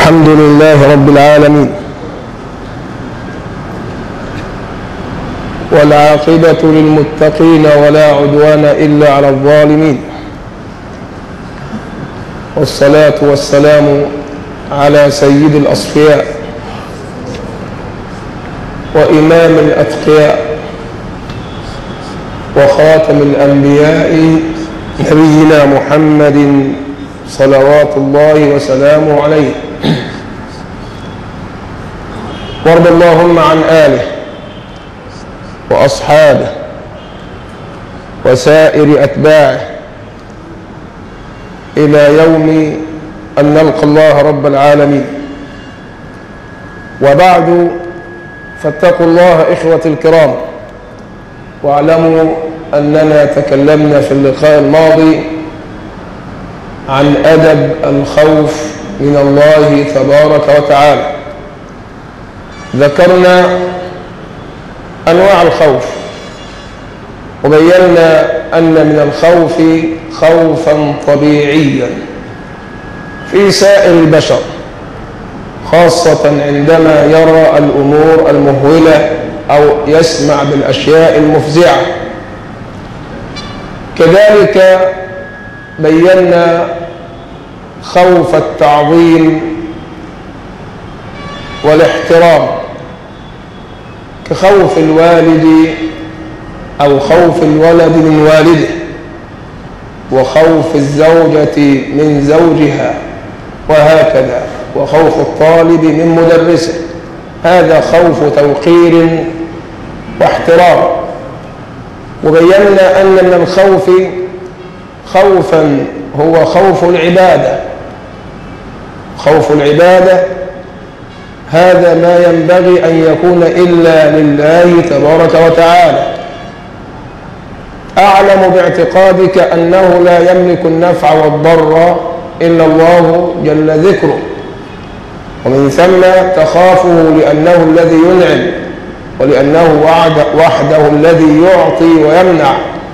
الحمد لله رب العالمين والعاقبة للمتقين ولا عدوان إلا على الظالمين والصلاة والسلام على سيد الأصفياء وإمام الأتقياء وخاتم الأنبياء نبينا محمد صلوات الله وسلامه عليه وارض اللهم عن آله وأصحابه وسائر أتباعه إلى يوم أن نلقى الله رب العالمين وبعد فاتقوا الله إخوة الكرام واعلموا أننا تكلمنا في اللقاء الماضي عن أدب الخوف من الله تبارك وتعالى ذكرنا أنواع الخوف وبينا أن من الخوف خوفا طبيعيا في سائر البشر خاصة عندما يرى الأمور المهولة أو يسمع بالأشياء المفزعة كذلك بينا خوف التعظيم والاحترام كخوف الوالد أو خوف الولد من والده وخوف الزوجة من زوجها وهكذا وخوف الطالب من مدرسه هذا خوف توقير واحترام وبينا أن من الخوف خوفا هو خوف العبادة خوف العبادة هذا ما ينبغي أن يكون إلا لله تبارك وتعالى أعلم باعتقادك أنه لا يملك النفع والضر إلا الله جل ذكره ومن ثم تخافه لأنه الذي ينعم ولأنه وحده الذي يعطي ويمنع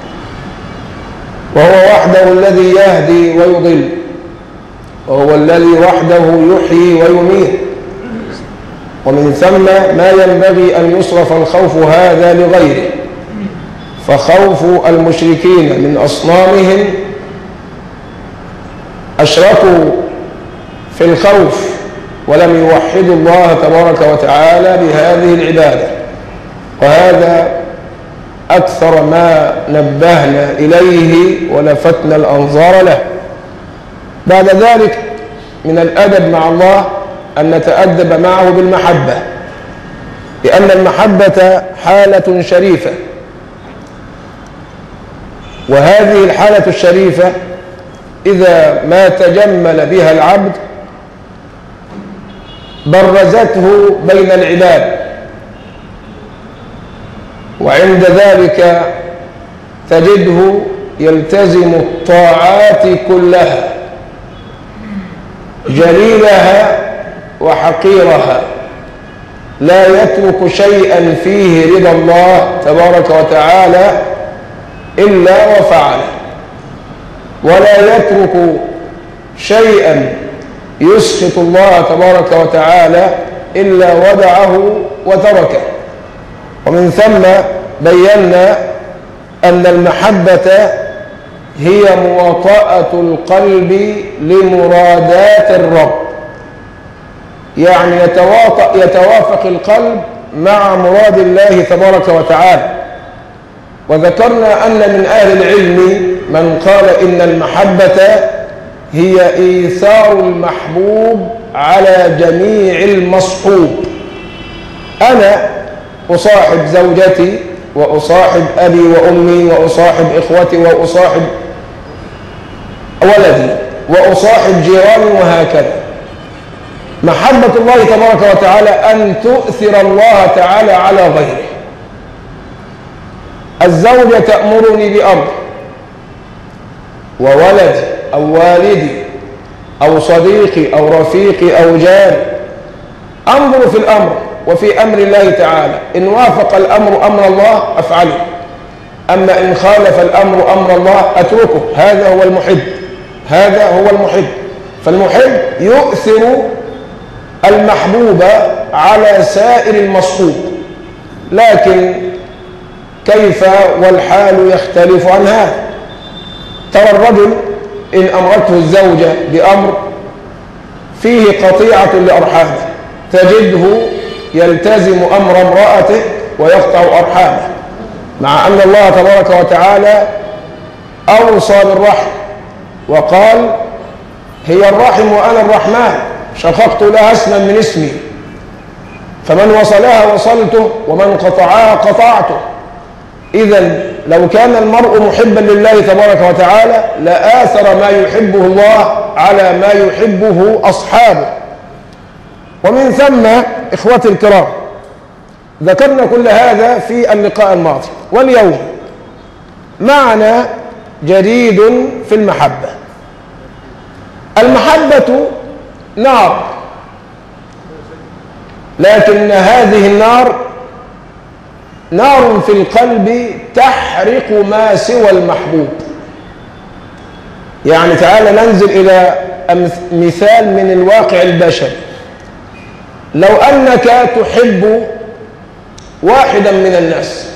وهو وحده الذي يهدي ويضل وهو الذي وحده يحيي ويميت ومن ثم ما ينبغي أن يصرف الخوف هذا لغيره فخوف المشركين من أصنامهم أشركوا في الخوف ولم يوحدوا الله تبارك وتعالى بهذه العبادة وهذا أكثر ما نبهنا إليه ولفتنا الأنظار له بعد ذلك من الأدب مع الله أن نتأدب معه بالمحبة لأن المحبة حالة شريفة وهذه الحالة الشريفة إذا ما تجمل بها العبد برزته بين العباد وعند ذلك تجده يلتزم الطاعات كلها جليلها وحقيرها لا يترك شيئا فيه رضا الله تبارك وتعالى إلا وفعله ولا يترك شيئا يسخط الله تبارك وتعالى إلا ودعه وتركه ومن ثم بينا أن المحبة هي مواطأة القلب لمرادات الرب يعني يتواطأ يتوافق القلب مع مراد الله تبارك وتعالى وذكرنا أن من أهل العلم من قال إن المحبة هي إيثار المحبوب على جميع المصحوب أنا أصاحب زوجتي وأصاحب أبي وأمي وأصاحب إخوتي وأصاحب ولدي وأصاحب جيراني وهكذا محبة الله تبارك وتعالى أن تؤثر الله تعالى على غيره الزوجة تأمرني بأمر وولدي أو والدي أو صديقي أو رفيقي أو جاري أنظر في الأمر وفي أمر الله تعالى إن وافق الأمر أمر الله أفعله أما إن خالف الأمر أمر الله أتركه هذا هو المحب هذا هو المحب فالمحب يؤثر المحبوب على سائر المصحوب لكن كيف والحال يختلف عن هذا ترى الرجل إن أمرته الزوجة بأمر فيه قطيعة لأرحامه تجده يلتزم أمر امرأته ويقطع أرحامه مع أن الله تبارك وتعالى أوصى بالرحم وقال هي الرحم وأنا الرحمن شققت لها اسما من اسمي فمن وصلها وصلته ومن قطعها قطعته إذا لو كان المرء محبا لله تبارك وتعالى لآثر ما يحبه الله على ما يحبه أصحابه ومن ثم إخوتي الكرام ذكرنا كل هذا في اللقاء الماضي واليوم معنا جديد في المحبة المحبة نار لكن هذه النار نار في القلب تحرق ما سوى المحبوب يعني تعالى ننزل إلى مثال من الواقع البشري لو أنك تحب واحدا من الناس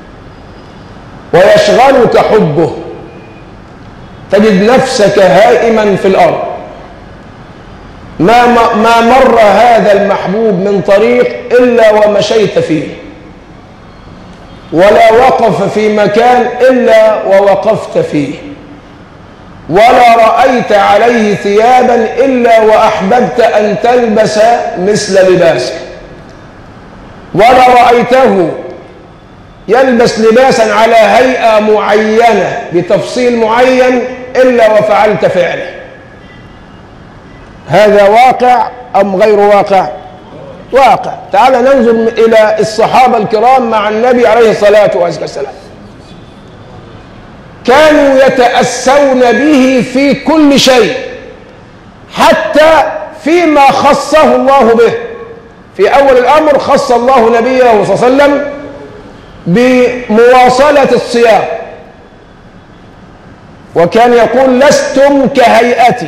ويشغلك حبه تجد نفسك هائما في الأرض ما, ما مر هذا المحبوب من طريق إلا ومشيت فيه ولا وقف في مكان إلا ووقفت فيه ولا رأيت عليه ثيابا إلا وأحببت أن تلبس مثل لباسه ولا رأيته يلبس لباسا على هيئة معينة بتفصيل معين إلا وفعلت فعله هذا واقع أم غير واقع واقع تعال ننظر إلى الصحابة الكرام مع النبي عليه الصلاة والسلام كانوا يتأسون به في كل شيء حتى فيما خصه الله به في أول الأمر خص الله نبيه صلى الله عليه وسلم بمواصلة الصيام وكان يقول لستم كهيئتي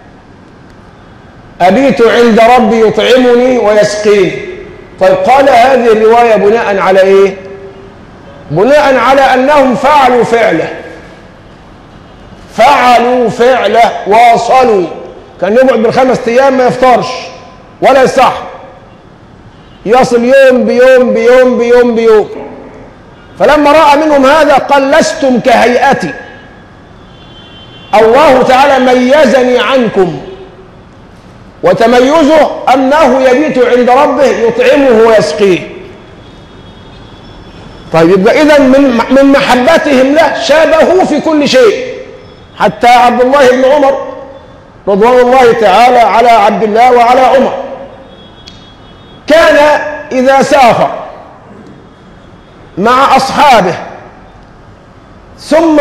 أبيت عند ربي يطعمني ويسقيني طيب قال هذه الرواية بناء على إيه بناء على أنهم فعلوا فعله فعلوا فعله واصلوا كان يقعد بالخمس أيام ما يفطرش ولا يصح يصل يوم بيوم بيوم بيوم بيوم فلما رأى منهم هذا قال لستم كهيئتي الله تعالى ميزني عنكم وتميزه أنه يبيت عند ربه يطعمه ويسقيه طيب يبقى إذا من من محبتهم له شابهوه في كل شيء حتى عبد الله بن عمر رضوان الله تعالى على عبد الله وعلى عمر كان إذا سافر مع أصحابه ثم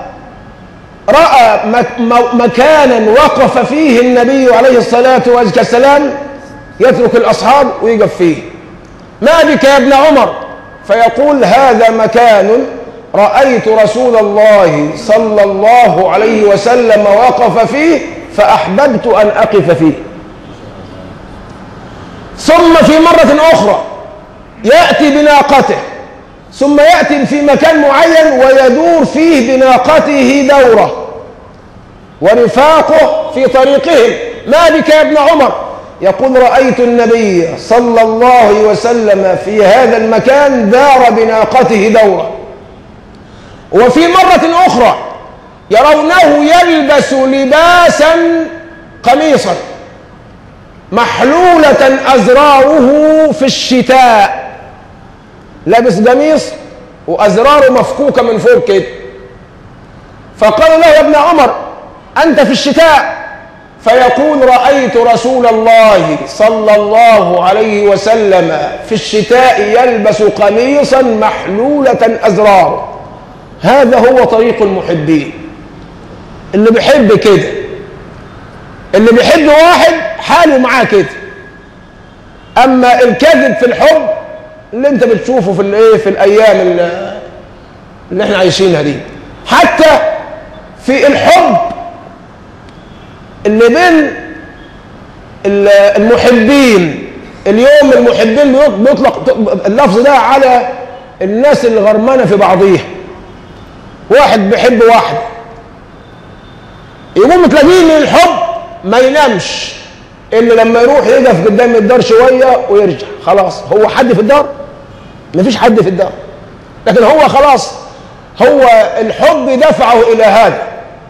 رأى مكانا وقف فيه النبي عليه الصلاة والسلام يترك الأصحاب ويقف فيه ما بك يا ابن عمر فيقول هذا مكان رأيت رسول الله صلى الله عليه وسلم وقف فيه فأحببت أن أقف فيه ثم في مرة أخرى يأتي بناقته ثم يأتي في مكان معين ويدور فيه بناقته دورة ورفاقه في طريقهم ما بك يا ابن عمر يقول رأيت النبي صلى الله عليه وسلم في هذا المكان دار بناقته دورة وفي مرة أخرى يرونه يلبس لباسا قميصا محلولة أزراره في الشتاء لابس قميص وأزراره مفكوكة من فوق كده فقال له يا ابن عمر أنت في الشتاء فيقول رأيت رسول الله صلى الله عليه وسلم في الشتاء يلبس قميصا محلولة أزراره هذا هو طريق المحبين اللي بيحب كده اللي بيحب واحد حاله معاه كده اما الكذب في الحب اللي انت بتشوفه في الايه في الايام اللي, اللي احنا عايشينها دي حتى في الحب اللي بين المحبين اليوم المحبين بيطلق اللفظ ده على الناس اللي غرمانه في بعضيها واحد بيحب واحد يقوم تلاقيه من الحب ما ينامش الا لما يروح يقف قدام الدار شويه ويرجع خلاص هو حد في الدار مفيش حد في الدار لكن هو خلاص هو الحب دفعه الى هذا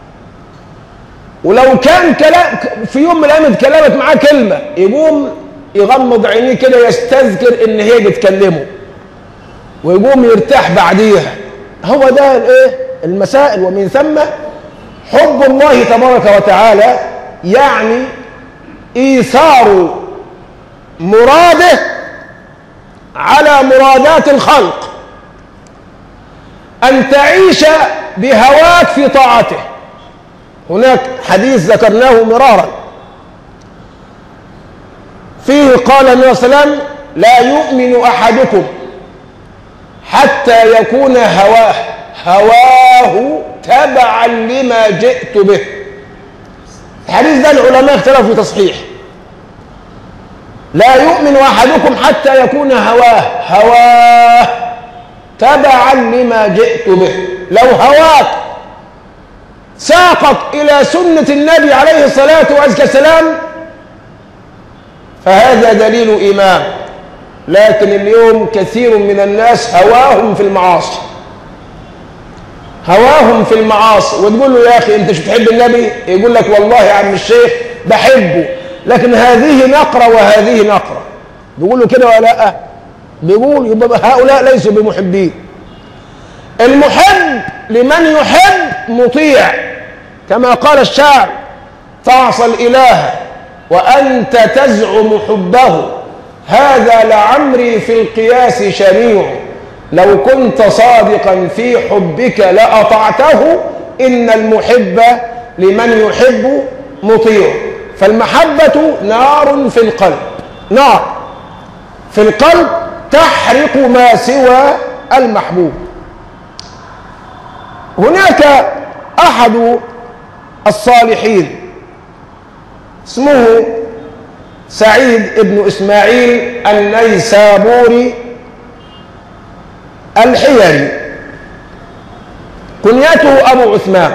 ولو كان كلام في يوم من الايام اتكلمت معاه كلمه يقوم يغمض عينيه كده يستذكر ان هي بتكلمه ويقوم يرتاح بعديها هو ده الايه المسائل ومن ثم حب الله تبارك وتعالى يعني ايثار مراده على مرادات الخلق ان تعيش بهواك في طاعته هناك حديث ذكرناه مرارا فيه قال النبي صلى الله عليه وسلم لا يؤمن احدكم حتى يكون هواه هواه تبعا لما جئت به الحديث ده العلماء اختلفوا في تصحيح لا يؤمن احدكم حتى يكون هواه هواه تبعا لما جئت به لو هواك ساقك الى سنه النبي عليه الصلاه والسلام فهذا دليل ايمان لكن اليوم كثير من الناس هواهم في المعاصي هواهم في المعاصي وتقول له يا اخي انت مش بتحب النبي يقول لك والله يا عم الشيخ بحبه لكن هذه نقره وهذه نقره بيقول له كده ولا لا بيقول يبقى هؤلاء ليسوا بمحبين المحب لمن يحب مطيع كما قال الشاعر تعصى الاله وانت تزعم حبه هذا لعمري في القياس شنيع لو كنت صادقا في حبك لاطعته ان المحب لمن يحب مطيع فالمحبه نار في القلب نار في القلب تحرق ما سوى المحبوب هناك احد الصالحين اسمه سعيد بن اسماعيل النيسابوري الحيري كنيته ابو عثمان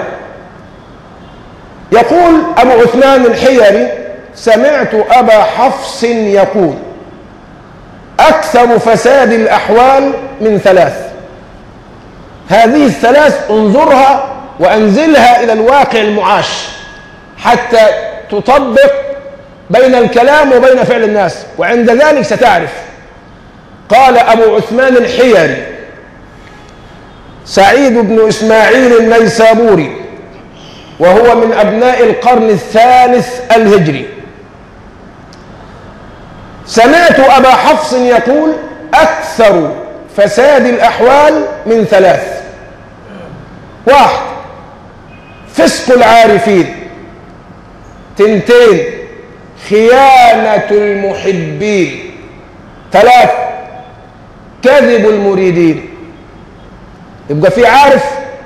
يقول ابو عثمان الحيري سمعت ابا حفص يقول اكثر فساد الاحوال من ثلاث هذه الثلاث انظرها وانزلها الى الواقع المعاش حتى تطبق بين الكلام وبين فعل الناس وعند ذلك ستعرف قال ابو عثمان الحيري سعيد بن اسماعيل النيسابوري وهو من ابناء القرن الثالث الهجري سمعت ابا حفص يقول اكثر فساد الاحوال من ثلاث واحد فسق العارفين تنتين خيانة المحبين ثلاث كذب المريدين يبقى في عارف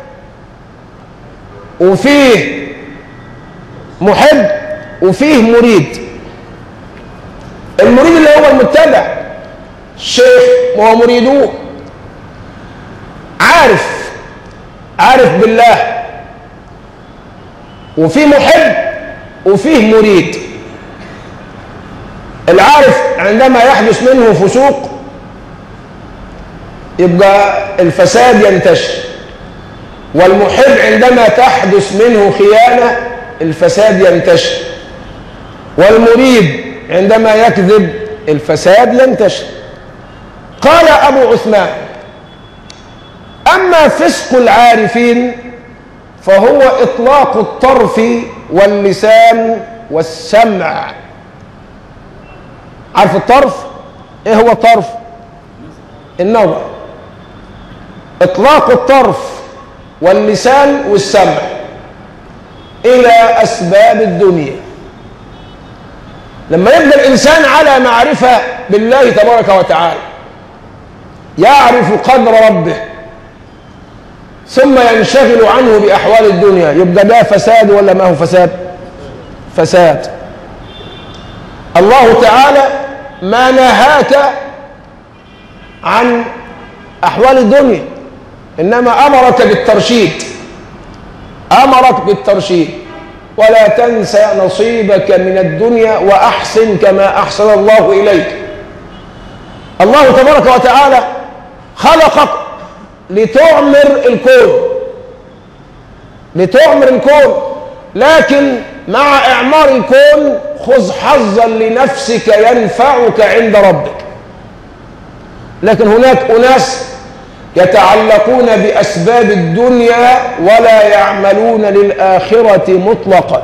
وفيه محب وفيه مريد المريد اللي هو المتبع الشيخ وهو مريدوه عارف عارف بالله وفي محب وفيه مريد العارف عندما يحدث منه فسوق يبقى الفساد ينتشر والمحب عندما تحدث منه خيانة الفساد ينتشر والمريد عندما يكذب الفساد ينتشر قال أبو عثمان أما فسق العارفين فهو إطلاق الطرف واللسان والسمع عارف الطرف ايه هو الطرف النظر اطلاق الطرف واللسان والسمع الى اسباب الدنيا لما يبدا الانسان على معرفه بالله تبارك وتعالى يعرف قدر ربه ثم ينشغل عنه باحوال الدنيا يبقى ده فساد ولا ما هو فساد فساد الله تعالى ما نهاك عن أحوال الدنيا إنما أمرك بالترشيد أمرك بالترشيد ولا تنسى نصيبك من الدنيا وأحسن كما أحسن الله إليك الله تبارك وتعالى خلقك لتعمر الكون لتعمر الكون لكن مع إعمار الكون خذ حظا لنفسك ينفعك عند ربك لكن هناك أناس يتعلقون بأسباب الدنيا ولا يعملون للآخرة مطلقا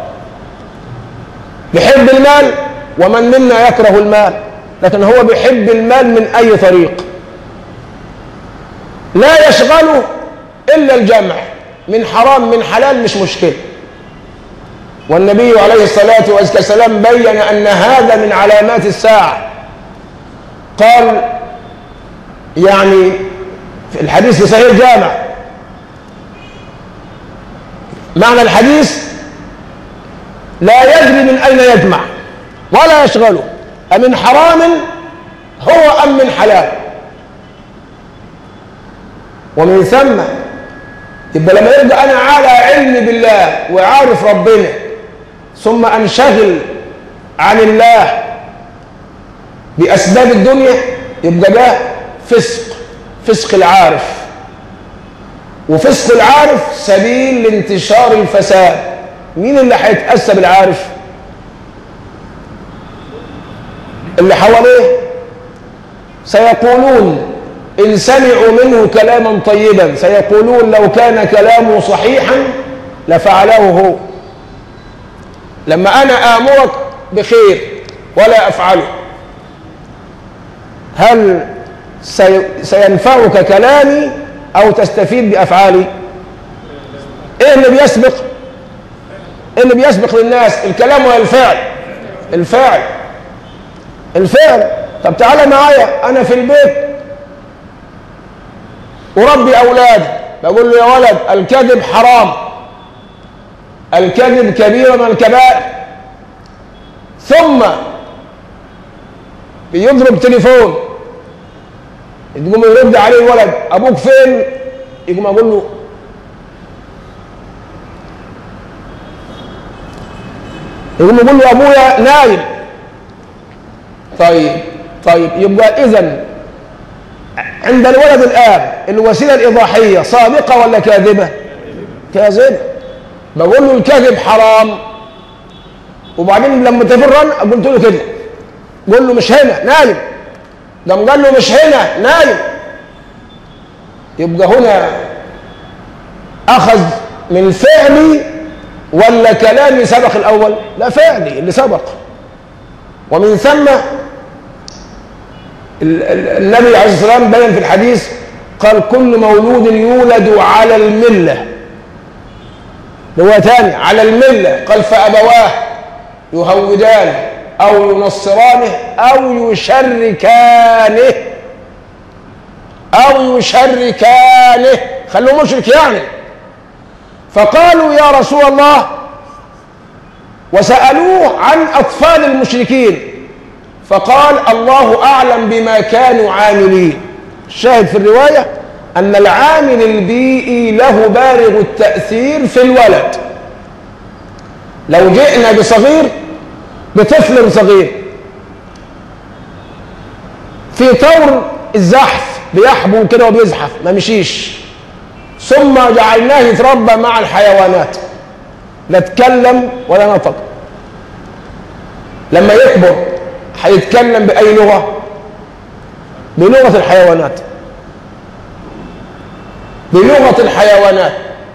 بيحب المال ومن منا يكره المال لكن هو بيحب المال من أي طريق لا يشغله إلا الجمع من حرام من حلال مش مشكلة والنبي عليه الصلاة والسلام بين أن هذا من علامات الساعة قال يعني في الحديث في صحيح الجامع معنى الحديث لا يدري من أين يجمع ولا يشغله أمن حرام هو أم من حلال ومن ثم يبقى لما يبقى أنا على علم بالله وعارف ربنا ثم أنشغل عن الله بأسباب الدنيا يبقى ده فسق فسق العارف وفسق العارف سبيل لانتشار الفساد مين اللي هيتأسى بالعارف اللي حواليه سيقولون إن سمعوا منه كلاما طيبا سيقولون لو كان كلامه صحيحا لفعله هو لما أنا آمرك بخير ولا أفعله هل سينفعك كلامي أو تستفيد بأفعالي إيه اللي بيسبق إيه اللي بيسبق للناس الكلام ولا الفعل الفعل الفعل طب تعالى معايا أنا في البيت وربي أولادي بقول له يا ولد الكذب حرام الكذب كبيرة من الكبائر ثم بيضرب تليفون يقوم يرد عليه الولد ابوك فين يقوم اقول له يقوم يقول له ابويا نايم طيب طيب يبقى اذا عند الولد الان الوسيله الايضاحيه صادقه ولا كاذبه كاذبه بقول له الكذب حرام وبعدين لما تفرن قلت له كده قول له مش هنا نايم قام قال له مش هنا نايم يبقى هنا اخذ من فعلي ولا كلامي سبق الاول لا فعلي اللي سبق ومن ثم النبي عليه الصلاه والسلام بين في الحديث قال كل مولود يولد على المله هو ثاني على المله قال فابواه يهودانه أو ينصرانه أو يشركانه أو يشركانه خلوه مشرك يعني فقالوا يا رسول الله وسألوه عن أطفال المشركين فقال الله أعلم بما كانوا عاملين الشاهد في الرواية أن العامل البيئي له بالغ التأثير في الولد لو جئنا بصغير بطفل صغير في طور الزحف بيحبو كده وبيزحف ما مشيش ثم جعلناه يتربى مع الحيوانات لا تكلم ولا نطق لما يكبر هيتكلم بأي لغة بلغة الحيوانات بلغة الحيوانات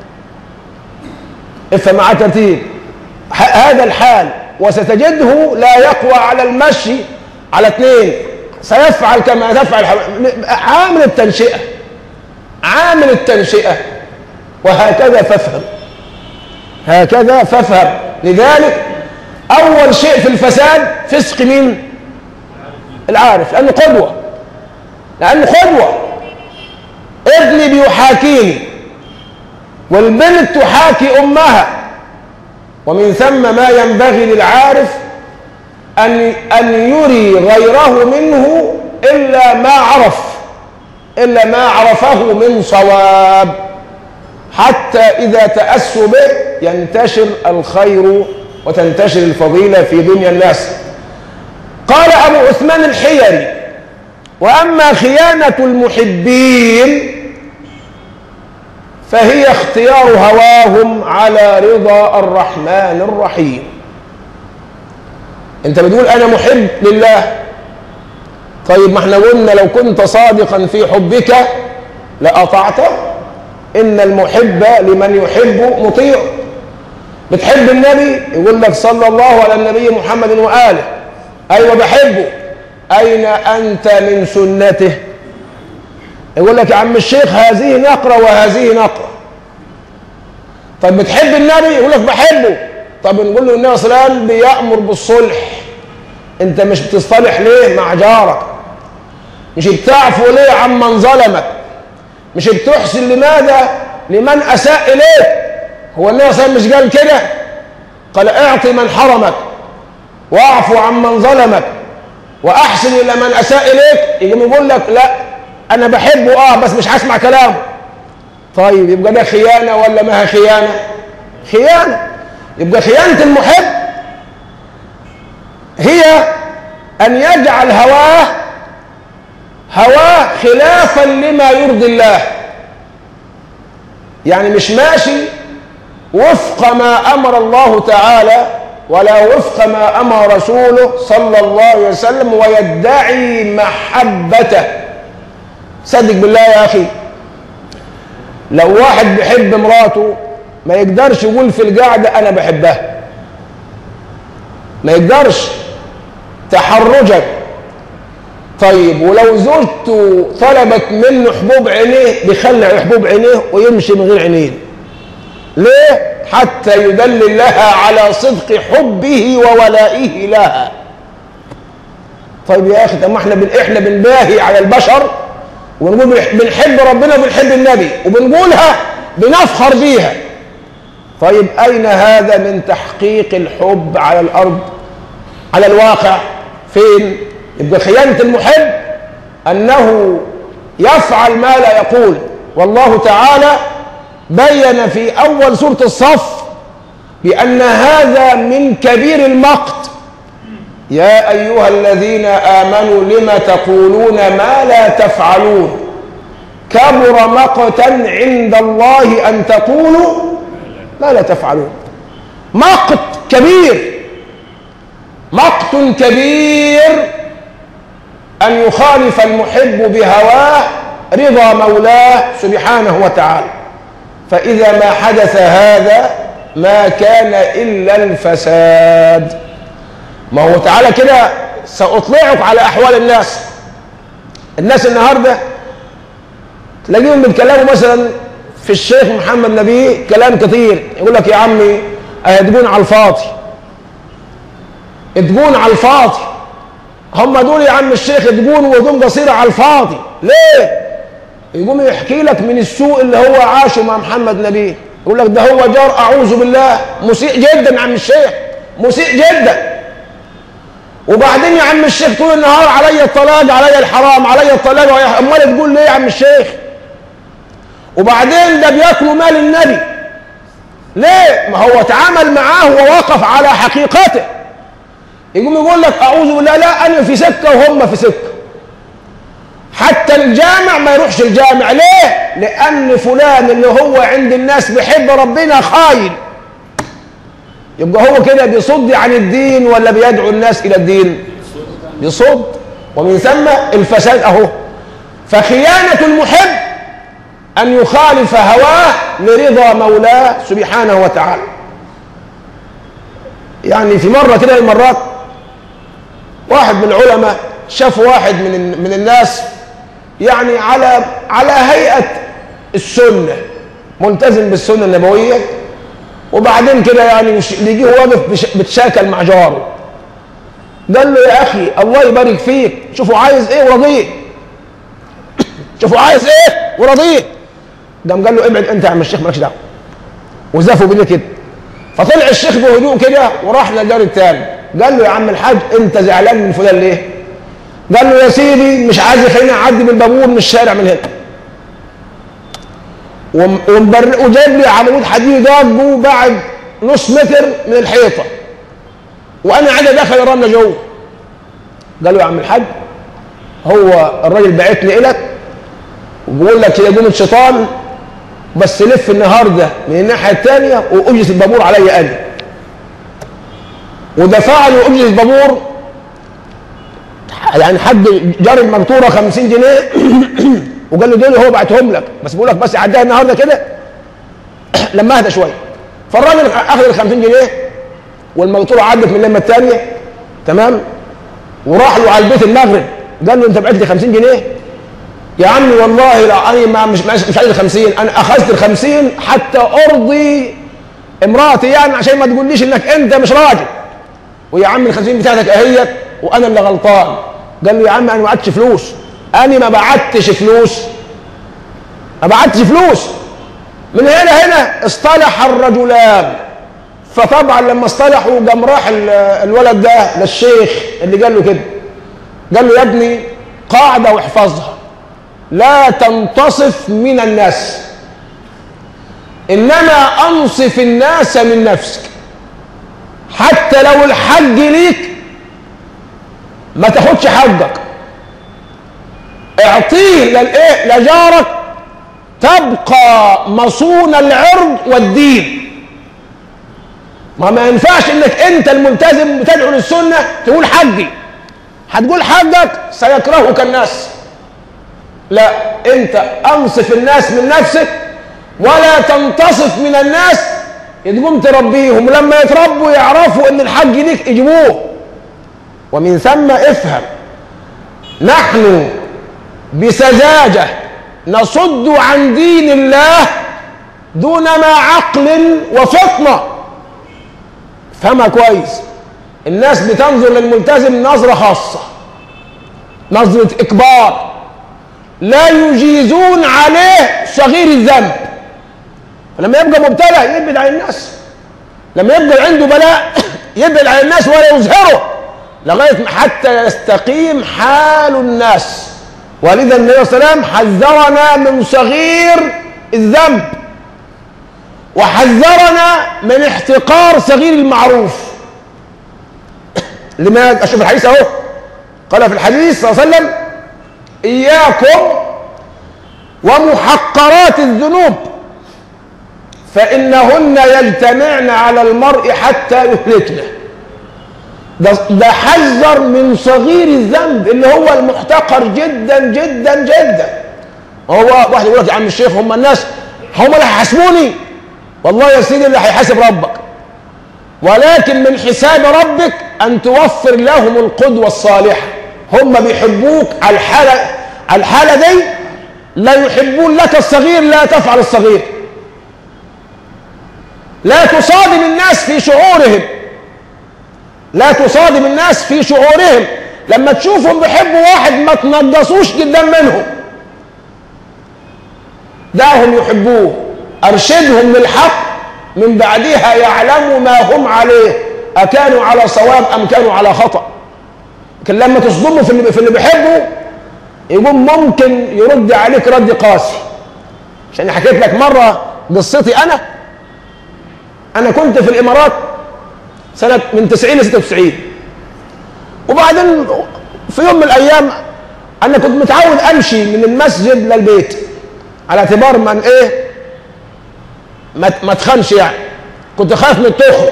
افهم معاه ترتيب هذا الحال وستجده لا يقوى على المشي على اثنين سيفعل كما تفعل عامل التنشئة عامل التنشئة وهكذا فافهم هكذا فافهم لذلك أول شيء في الفساد فسق مين العارف لأنه قدوة لأنه قدوة ابني بيحاكيني والبنت تحاكي أمها ومن ثم ما ينبغي للعارف أن أن يري غيره منه إلا ما عرف إلا ما عرفه من صواب حتى إذا تأسوا به ينتشر الخير وتنتشر الفضيلة في دنيا الناس قال أبو عثمان الحيري وأما خيانة المحبين فهي اختيار هواهم على رضا الرحمن الرحيم انت بتقول انا محب لله طيب ما احنا قلنا لو كنت صادقا في حبك لاطعته ان المحب لمن يحب مطيع بتحب النبي يقول لك صلى الله على النبي محمد واله ايوه بحبه اين انت من سنته يقول لك يا عم الشيخ هذه نقره وهذه نقره طب بتحب النبي يقول لك بحبه طب نقول له النبي صلى الله عليه وسلم بيامر بالصلح انت مش بتصطلح ليه مع جارك مش بتعفو ليه عمن ظلمك مش بتحسن لماذا لمن اساء اليك هو النبي صلى الله عليه وسلم مش قال كده قال اعطي من حرمك واعفو عمن ظلمك واحسن الى من اساء اليك يقوم يقول لك لا انا بحبه اه بس مش هسمع كلامه طيب يبقى ده خيانه ولا ما هي خيانه خيانه يبقى خيانه المحب هي ان يجعل هواه هواه خلافا لما يرضي الله يعني مش ماشي وفق ما امر الله تعالى ولا وفق ما امر رسوله صلى الله عليه وسلم ويدعي محبته صدق بالله يا اخي لو واحد بيحب مراته ما يقدرش يقول في القعده انا بحبها ما يقدرش تحرجا طيب ولو زوجته طلبت منه حبوب عينيه بيخلع حبوب عينيه ويمشي من غير عينين ليه حتى يدلل لها على صدق حبه وولائه لها طيب يا اخي طب ما احنا بن احنا بنباهي على البشر ونقول بنحب ربنا وبنحب النبي وبنقولها بنفخر بيها طيب اين هذا من تحقيق الحب على الارض على الواقع فين يبقى خيانه المحب انه يفعل ما لا يقول والله تعالى بين في اول سوره الصف بان هذا من كبير المقت يا ايها الذين امنوا لم تقولون ما لا تفعلون كبر مقتا عند الله ان تقولوا ما لا تفعلون مقت كبير مقت كبير ان يخالف المحب بهواه رضا مولاه سبحانه وتعالى فإذا ما حدث هذا ما كان إلا الفساد ما هو تعالى كده سأطلعك على أحوال الناس الناس النهاردة تلاقيهم بيتكلموا مثلا في الشيخ محمد نبيه كلام كثير يقول لك يا عمي تقون على الفاضي تقون على الفاضي هم دول يا عم الشيخ تقون وهدوم قصيرة على الفاضي ليه؟ يقوم يحكي لك من السوء اللي هو عاشه مع محمد نبيه يقول لك ده هو جار اعوذ بالله مسيء جدا يا عم الشيخ مسيء جدا وبعدين يا عم الشيخ طول النهار علي الطلاق علي الحرام علي الطلاق امال تقول ليه يا عم الشيخ وبعدين ده بياكلوا مال النبي ليه ما هو تعامل معاه ووقف على حقيقته يقوم يقول لك اعوذ بالله لا انا في سكه وهم في سكه حتى الجامع ما يروحش الجامع ليه لان فلان اللي هو عند الناس بيحب ربنا خاين يبقى هو كده بيصد عن الدين ولا بيدعو الناس الى الدين بيصد ومن ثم الفساد اهو فخيانه المحب ان يخالف هواه لرضا مولاه سبحانه وتعالى يعني في مره كده من المرات واحد من العلماء شاف واحد من من الناس يعني على على هيئه السنه ملتزم بالسنه النبويه وبعدين كده يعني يجيه واقف بتشاكل مع جاره قال له يا اخي الله يبارك فيك شوفوا عايز ايه ورضيه شوفوا عايز ايه ورضيه قام قال له ابعد انت يا عم الشيخ مالكش دعوه وزفوا بيه كده فطلع الشيخ بهدوء كده وراح للجار الثاني قال له يا عم الحاج انت زعلان من فلان ليه قال له يا سيدي مش عايز يخليني اعدي بالبابور من الشارع من هنا وم- ومبر- وجايب لي عمود حديد ضاقه بعد نص متر من الحيطه وانا عايز ادخل الرمله جوه قال له يا عم الحاج هو الراجل بعتني الك وبيقول لك هي جمله شيطان بس لف النهارده من الناحيه الثانيه واجلس البابور عليا انا ودفع له اجلس البابور يعني حد جار المقطوره 50 جنيه وقال له دول هو بعتهم لك بس بيقول لك بس عدها النهارده كده لما اهدى شويه فالراجل اخذ ال 50 جنيه والمقطوره عدت من اللمه الثانيه تمام وراح له على البيت المغرب قال له انت بعت لي 50 جنيه يا عمي والله لا انا ما مش مش مش عايز ال 50 انا اخذت ال 50 حتى ارضي امراتي يعني عشان ما تقوليش انك انت مش راجل ويا عم ال 50 بتاعتك اهيت وانا اللي غلطان قال له يا عم انا ما بعتش فلوس انا ما بعتش فلوس ما بعتش فلوس من هنا هنا اصطلح الرجلان فطبعا لما اصطلحوا قام راح ال- الولد ده للشيخ اللي قال له كده قال له يا ابني قاعده واحفظها لا تنتصف من الناس انما انصف الناس من نفسك حتى لو الحق ليك ما تاخدش حقك اعطيه للايه لجارك تبقى مصون العرض والدين ما ما ينفعش انك انت الملتزم بتدعو للسنه تقول حقي هتقول حقك سيكرهك الناس لا انت انصف الناس من نفسك ولا تنتصف من الناس تقوم تربيهم لما يتربوا يعرفوا ان الحق ليك يجيبوه ومن ثم افهم نحن بسذاجة نصد عن دين الله دون ما عقل وفطنة فهمها كويس الناس بتنظر للملتزم نظرة خاصة نظرة إكبار لا يجيزون عليه صغير الذنب فلما يبقى مبتلى يبعد عن الناس لما يبقى عنده بلاء يبعد عن الناس ولا يظهره لغاية حتى يستقيم حال الناس ولذا النبي صلى الله عليه وسلم حذرنا من صغير الذنب وحذرنا من احتقار صغير المعروف لماذا اشوف الحديث اهو قال في الحديث صلى الله عليه وسلم اياكم ومحقرات الذنوب فانهن يجتمعن على المرء حتى يهلكنه ده, ده حذر من صغير الذنب اللي هو المحتقر جدا جدا جدا هو واحد يقول لك يا عم الشيخ هم الناس هم اللي هيحاسبوني والله يا سيدي اللي هيحاسب ربك ولكن من حساب ربك ان توفر لهم القدوه الصالحه هم بيحبوك على الحاله على الحاله دي لا يحبون لك الصغير لا تفعل الصغير لا تصادم الناس في شعورهم لا تصادم الناس في شعورهم لما تشوفهم بيحبوا واحد ما تنقصوش قدام منهم دعهم يحبوه ارشدهم للحق من بعدها يعلموا ما هم عليه أكانوا على صواب أم كانوا على خطأ لكن لما تصدموا في اللي, في اللي بيحبه يقوم ممكن يرد عليك رد قاسي عشان حكيت لك مرة قصتي أنا أنا كنت في الإمارات سنة من 90 ل 96 وبعدين في يوم من الأيام أنا كنت متعود أمشي من المسجد للبيت على اعتبار من إيه ما ما تخنش يعني كنت خايف من التخن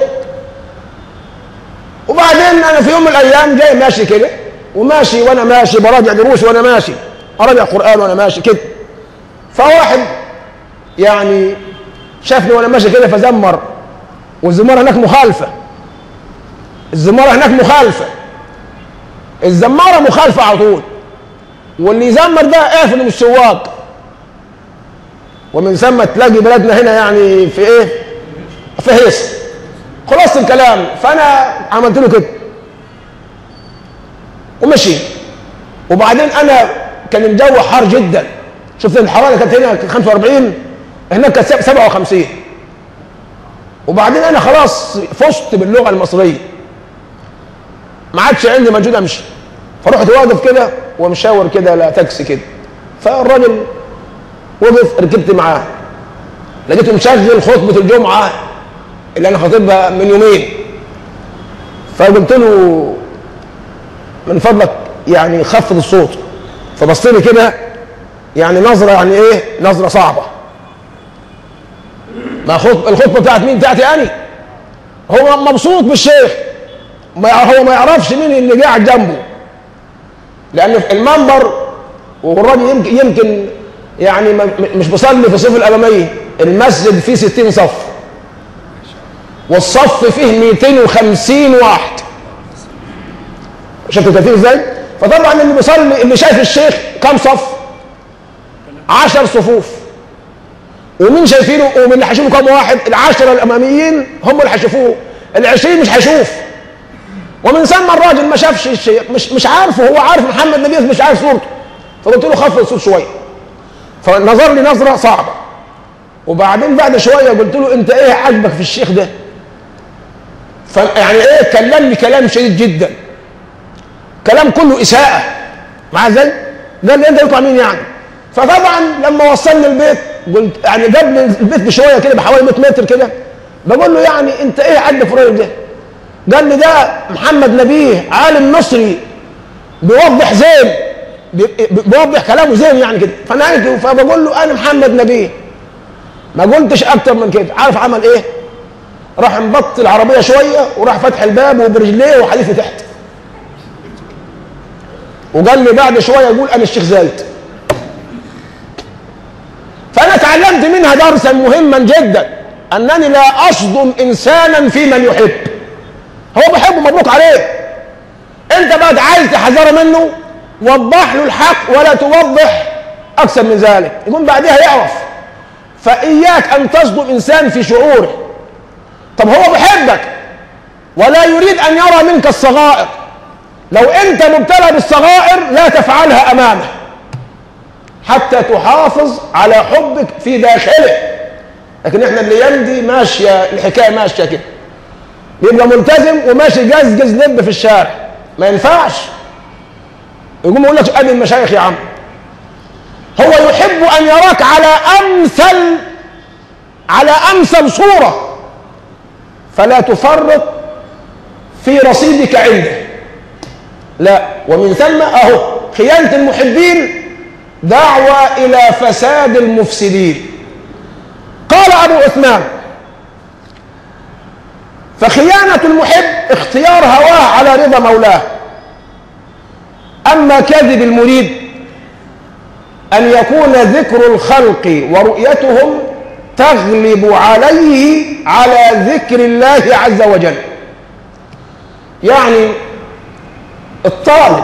وبعدين انا في يوم من الايام جاي ماشي كده وماشي وانا ماشي براجع دروس وانا ماشي اراجع قران وانا ماشي كده فواحد يعني شافني وانا ماشي كده فزمر والزماره هناك مخالفه الزماره هناك مخالفه الزماره مخالفه على طول واللي يزمر ده قافل من السواق ومن ثم تلاقي بلدنا هنا يعني في ايه في هيص خلاص الكلام فانا عملت له كده ومشي وبعدين انا كان الجو حار جدا شفت الحراره كانت هنا 45 هناك كانت 57 وبعدين انا خلاص فزت باللغه المصريه ما عادش عندي مجهود امشي فرحت واقف كده ومشاور كده لا تاكسي كده فالراجل وقف ركبت معاه لقيته مشغل خطبه الجمعه اللي انا خاطبها من يومين فقلت له من فضلك يعني خفض الصوت فبص لي كده يعني نظره يعني ايه نظره صعبه ما خطب الخطبه بتاعت مين بتاعتي انا هو مبسوط بالشيخ ما هو ما يعرفش مين اللي قاعد جنبه لان في المنبر والراجل يمكن, يمكن يعني مش بصلي في صف الاماميه المسجد فيه 60 صف والصف فيه 250 واحد شفت الترتيب ازاي؟ فطبعا اللي بيصلي اللي شايف الشيخ كم صف؟ 10 صفوف ومين شايفينه ومن اللي هيشوفوا كم واحد؟ العشره الاماميين هم اللي هيشوفوه ال20 مش هيشوف ومن ثم الراجل ما شافش الشيخ مش مش عارفه هو عارف محمد نبيه مش عارف صورته فقلت له خفض الصوت شويه فنظر لي نظره صعبه وبعدين بعد شويه قلت له انت ايه عاجبك في الشيخ ده؟ فيعني ايه كلمني كلام شديد جدا كلام كله اساءه مع ازاي؟ قال لي انت يطلع مين يعني؟ فطبعا لما وصلني البيت قلت يعني جاب لي البيت بشويه كده بحوالي 100 متر كده بقول له يعني انت ايه عاجبك في الراجل ده؟ قال لي ده محمد نبيه عالم مصري بيوضح زين بيوضح كلامه زين يعني كده فانا فبقول له انا محمد نبيه ما قلتش اكتر من كده عارف عمل ايه راح مبط العربيه شويه وراح فتح الباب وبرجليه وحديث تحت وقال لي بعد شويه يقول انا الشيخ زايد فانا تعلمت منها درسا مهما جدا انني لا اصدم انسانا في من يحب هو بيحبه مبروك عليه انت بقى عايز تحذره منه وضح له الحق ولا توضح اكثر من ذلك يقوم بعدها يعرف فاياك ان تصدم انسان في شعوره طب هو بيحبك ولا يريد ان يرى منك الصغائر لو انت مبتلى بالصغائر لا تفعلها امامه حتى تحافظ على حبك في داخله لكن احنا اللي يمضي ماشيه الحكايه ماشيه كده يبقى ملتزم وماشي جزجز لب في الشارع ما ينفعش يقوم يقول لك ادي المشايخ يا عم هو يحب ان يراك على امثل على امثل صوره فلا تفرط في رصيدك عنده لا ومن ثم اهو خيانه المحبين دعوه الى فساد المفسدين قال ابو عثمان فخيانه المحب اختيار هواه على رضا مولاه اما كذب المريد ان يكون ذكر الخلق ورؤيتهم تغلب عليه على ذكر الله عز وجل يعني الطالب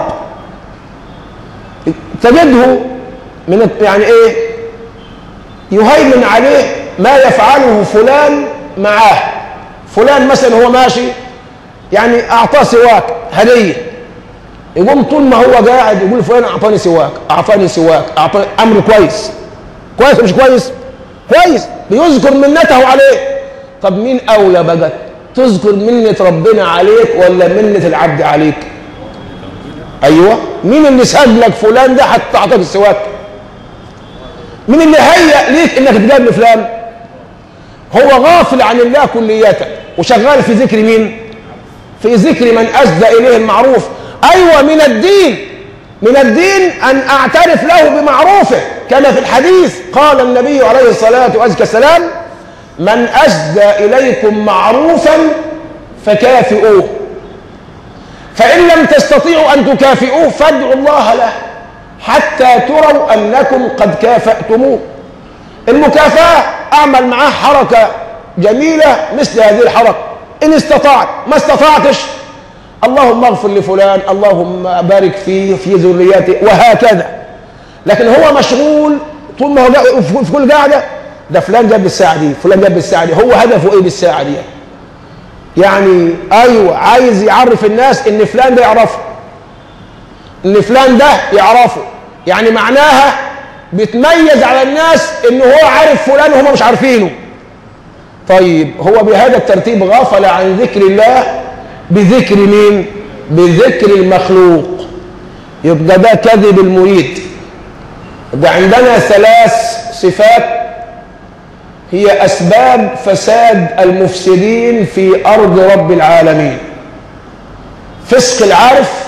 تجده من يعني ايه يهيمن عليه ما يفعله فلان معاه فلان مثلا هو ماشي يعني اعطاه سواك هديه يقوم طول ما هو قاعد يقول فلان اعطاني سواك اعطاني سواك اعطاني امر كويس كويس مش كويس كويس بيذكر منته عليه طب مين اولى بقى تذكر منة ربنا عليك ولا منة العبد عليك ايوه مين اللي ساب لك فلان ده حتى اعطاك السواك مين اللي هيأ ليك انك تقابل فلان هو غافل عن الله كلية وشغال في ذكر مين في ذكر من أسدى إليه المعروف أيوة من الدين من الدين أن أعترف له بمعروفه كما في الحديث قال النبي عليه الصلاة والسلام من أسدى إليكم معروفا فكافئوه فإن لم تستطيعوا أن تكافئوه فادعوا الله له حتى تروا أنكم قد كافأتموه المكافأة أعمل معاه حركة جميلة مثل هذه الحركة إن استطعت ما استطعتش اللهم اغفر لفلان اللهم بارك فيه في ذريته وهكذا لكن هو مشغول طول ما هو في كل قاعدة ده فلان جاب الساعة دي فلان جاب الساعة دي هو هدفه ايه بالساعة دي يعني ايوه عايز يعرف الناس ان فلان ده يعرفه ان فلان ده يعرفه يعني معناها بيتميز على الناس ان هو عارف فلان وهم مش عارفينه طيب هو بهذا الترتيب غفل عن ذكر الله بذكر مين بذكر المخلوق يبقى ده كذب المريد يبقى عندنا ثلاث صفات هي أسباب فساد المفسدين في أرض رب العالمين فسق العارف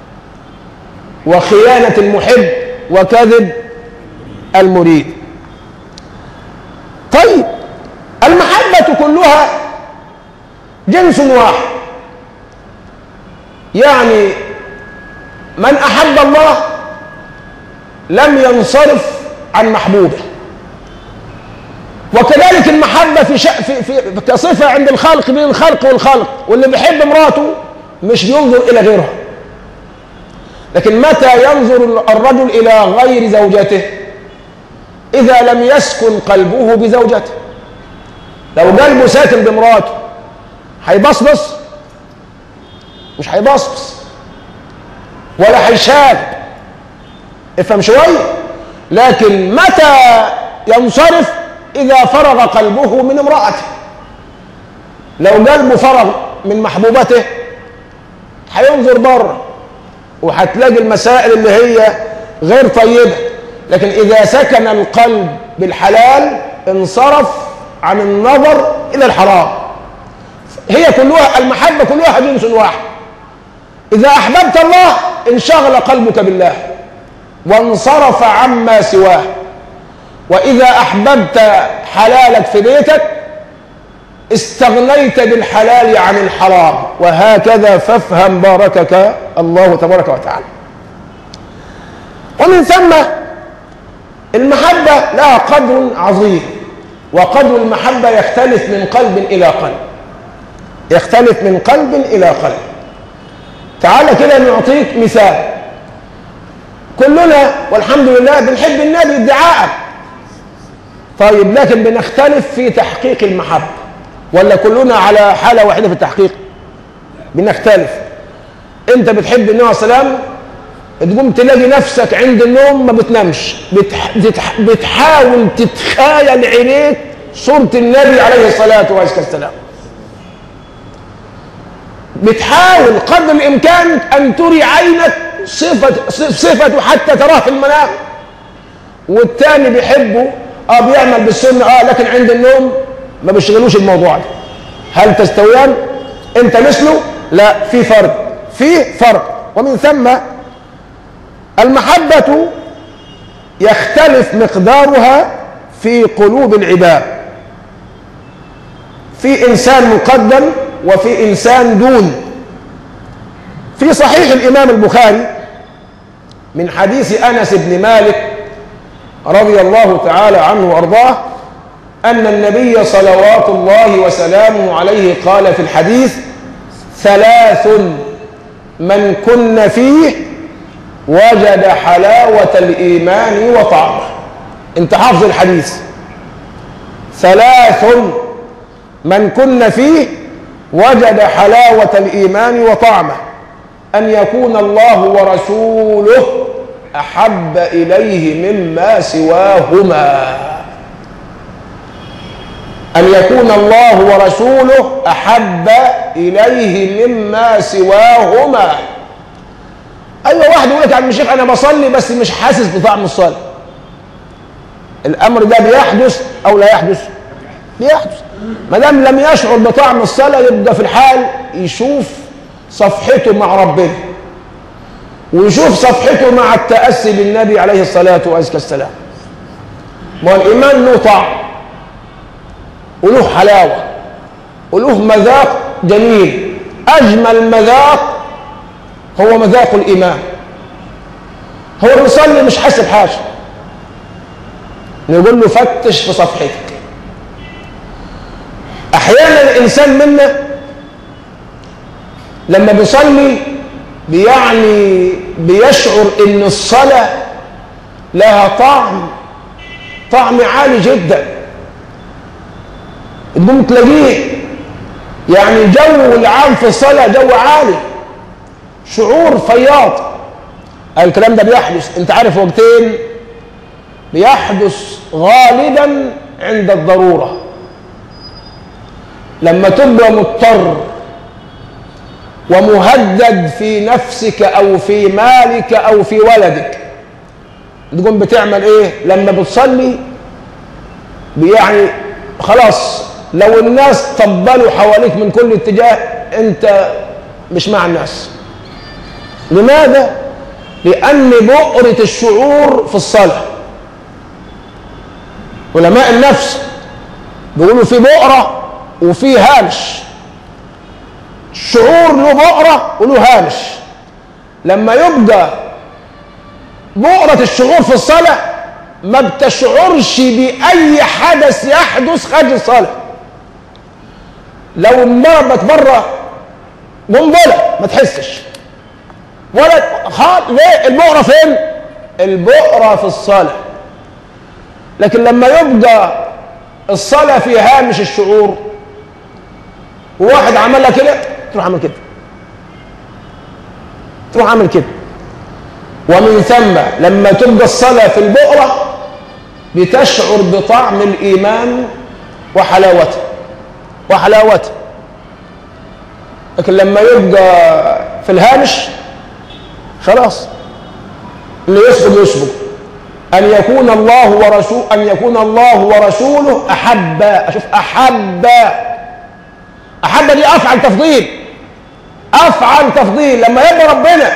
وخيانة المحب وكذب المريد طيب المحبة كلها جنس واحد يعني من أحب الله لم ينصرف عن محبوبه وكذلك المحبة في, شأ في, في كصفة عند الخلق بين الخلق والخلق واللي بيحب مراته مش بينظر إلى غيرها لكن متى ينظر الرجل إلى غير زوجته إذا لم يسكن قلبه بزوجته لو قلبه ساكن بمراته هيبصبص مش هيبصبص ولا هيشاب افهم شويه لكن متى ينصرف اذا فرغ قلبه من امراته لو قلبه فرغ من محبوبته هينظر بره وهتلاقي المسائل اللي هي غير طيبه لكن اذا سكن القلب بالحلال انصرف عن النظر الى الحرام هي كلها المحبه كلها جنس واحد اذا احببت الله انشغل قلبك بالله وانصرف عما سواه واذا احببت حلالك في بيتك استغنيت بالحلال عن الحرام وهكذا فافهم باركك الله تبارك وتعالى ومن ثم المحبه لها قدر عظيم وقدر المحبه يختلف من قلب الى قلب يختلف من قلب الى قلب تعال كده نعطيك مثال كلنا والحمد لله بنحب النبي ادعاء طيب لكن بنختلف في تحقيق المحبة ولا كلنا على حالة واحدة في التحقيق بنختلف انت بتحب النبي عليه السلام تقوم تلاقي نفسك عند النوم ما بتنامش بتح... بتح... بتحاول تتخيل عينيك صورة النبي عليه الصلاة والسلام بتحاول قدر الإمكان أن تري عينك صفة صفته حتى تراه في المنام والتاني بيحبه اه بيعمل بالسنة اه لكن عند النوم ما بيشغلوش الموضوع ده هل تستويان انت مثله لا في فرق في فرق ومن ثم المحبة يختلف مقدارها في قلوب العباد في إنسان مقدم وفي إنسان دون في صحيح الإمام البخاري من حديث أنس بن مالك رضي الله تعالى عنه وأرضاه أن النبي صلوات الله وسلامه عليه قال في الحديث ثلاث من كن فيه وجد حلاوة الإيمان وطعمه انت حافظ الحديث ثلاث من كن فيه وجد حلاوة الإيمان وطعمه أن يكون الله ورسوله أحب إليه مما سواهما أن يكون الله ورسوله أحب إليه مما سواهما أيوة واحد يقول لك يا عم الشيخ أنا بصلي بس مش حاسس بطعم الصلاة الأمر ده بيحدث أو لا يحدث؟ بيحدث ما دام لم يشعر بطعم الصلاة يبقى في الحال يشوف صفحته مع ربنا ويشوف صفحته مع التأسي بالنبي عليه الصلاة والسلام والإيمان له طعم وله حلاوة وله مذاق جميل أجمل مذاق هو مذاق الإيمان هو بيصلي مش حاسب حاجة نقول له فتش في صفحتك أحيانا الإنسان منا لما بيصلي بيعني بيشعر ان الصلاة لها طعم طعم عالي جدا تقوم تلاقيه يعني جو العام في الصلاة جو عالي شعور فياض الكلام ده بيحدث انت عارف وقتين بيحدث غالبا عند الضرورة لما تبقى مضطر ومهدد في نفسك أو في مالك أو في ولدك تقوم بتعمل إيه لما بتصلي يعني خلاص لو الناس طبلوا حواليك من كل اتجاه أنت مش مع الناس لماذا؟ لأن بؤرة الشعور في الصلاة علماء النفس بيقولوا في بؤرة وفي هامش الشعور له بؤرة وله هامش لما يبقى بؤرة الشعور في الصلاة ما بتشعرش بأي حدث يحدث خارج الصلاة لو انضربت بره قنبلة ما تحسش ولا خال ليه البؤرة فين؟ البؤرة في الصلاة لكن لما يبقى الصلاة في هامش الشعور وواحد عملها كده تروح عامل كده تروح عامل كده ومن ثم لما تبقى الصلاة في البؤرة بتشعر بطعم الإيمان وحلاوته وحلاوته لكن لما يبقى في الهامش خلاص اللي يسبق يسبق أن يكون الله ورسول أن يكون الله ورسوله أحب أشوف أحب أحب دي أفعل تفضيل أفعل تفضيل لما يبقى ربنا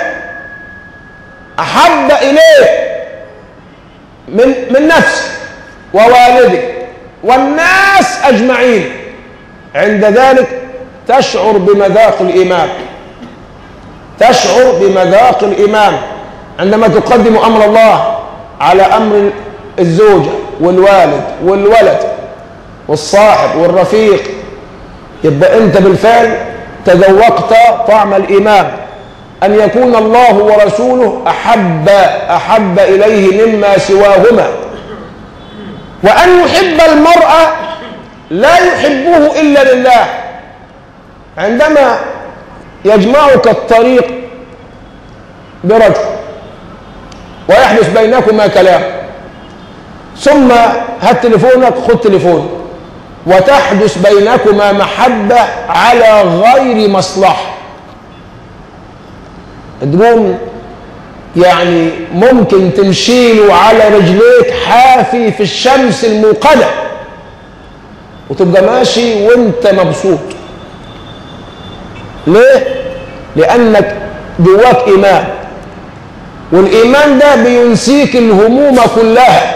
أحب إليه من من نفسه ووالده والناس أجمعين عند ذلك تشعر بمذاق الإيمان تشعر بمذاق الإيمان عندما تقدم أمر الله على أمر الزوجة والوالد والولد والصاحب والرفيق يبقى أنت بالفعل تذوقت طعم الإيمان أن يكون الله ورسوله أحب أحب إليه مما سواهما وأن يحب المرأة لا يحبه إلا لله عندما يجمعك الطريق برجل ويحدث بينكما كلام ثم هات تليفونك خد تليفون وتحدث بينكما محبة على غير مصلحة تقوم يعني ممكن تمشيله على رجليك حافي في الشمس الموقدة وتبقى ماشي وانت مبسوط ليه؟ لأنك جواك إيمان والإيمان ده بينسيك الهموم كلها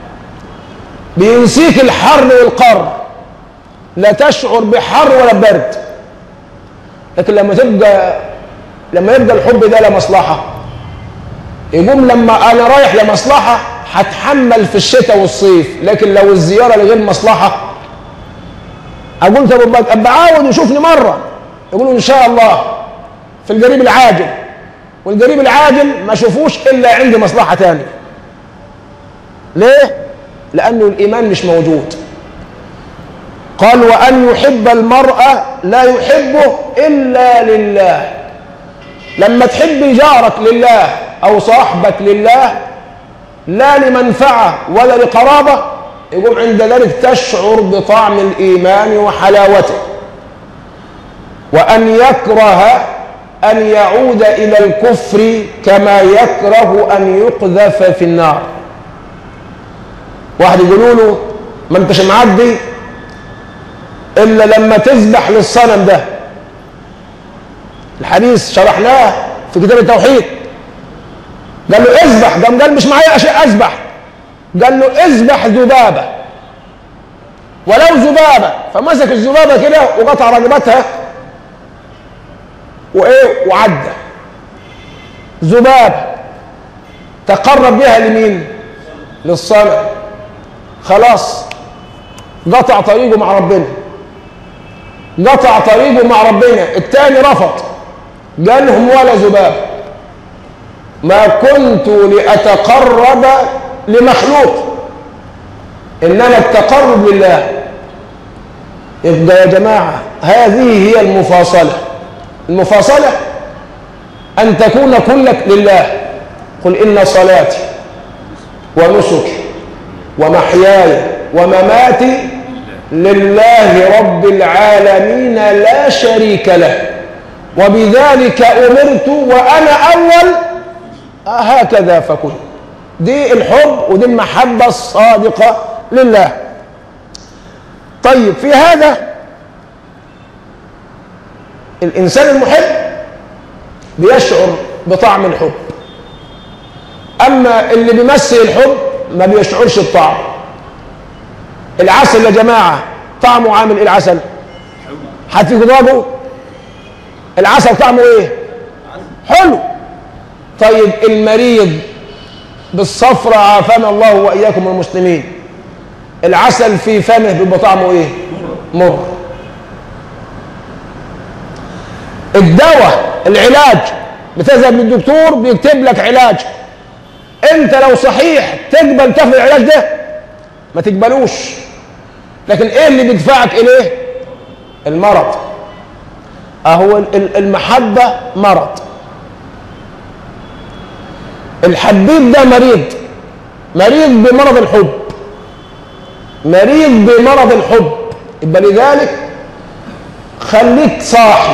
بينسيك الحر والقر لا تشعر بحر ولا برد لكن لما تبقى لما يبقى الحب ده لمصلحة يقوم لما أنا رايح لمصلحة هتحمل في الشتاء والصيف لكن لو الزيارة لغير مصلحة أقول طب أبقى عاود يشوفني مرة يقولوا إن شاء الله في القريب العاجل والقريب العاجل ما شوفوش إلا عندي مصلحة تانية ليه؟ لأنه الإيمان مش موجود قال وأن يحب المرأة لا يحبه إلا لله لما تحب جارك لله أو صاحبك لله لا لمنفعة ولا لقرابة يقوم عند ذلك تشعر بطعم الإيمان وحلاوته وأن يكره أن يعود إلى الكفر كما يكره أن يقذف في النار واحد يقولوا له ما انتش معدي إلا لما تذبح للصنم ده الحديث شرحناه في كتاب التوحيد قال له اذبح قام قال مش معايا اشياء اذبح قال له اذبح ذبابه ولو ذبابه فمسك الذبابه كده وقطع رقبتها وايه وعدى ذبابه تقرب بها لمين للصنم خلاص قطع طريقه مع ربنا قطع طريقه مع ربنا التاني رفض قالهم ولا ذباب ما كنت لأتقرب لمخلوق إنما التقرب لله يبقى يا جماعة هذه هي المفاصلة المفاصلة أن تكون كلك لله قل إن صلاتي ونسكي ومحياي ومماتي لله رب العالمين لا شريك له وبذلك أمرت وأنا أول هكذا فكن دي الحب ودي المحبة الصادقة لله طيب في هذا الإنسان المحب بيشعر بطعم الحب أما اللي بيمثل الحب ما بيشعرش بطعم العسل يا جماعة طعمه عامل إيه العسل حد فيكم ضربه العسل طعمه ايه حلو طيب المريض بالصفرة عافانا الله وإياكم المسلمين العسل في فمه بيبقى طعمه ايه مر الدواء العلاج بتذهب للدكتور بيكتب لك علاج انت لو صحيح تقبل تاخد العلاج ده ما تقبلوش لكن ايه اللي بيدفعك اليه المرض اهو المحبة مرض الحبيب ده مريض مريض بمرض الحب مريض بمرض الحب يبقى لذلك خليك صاحي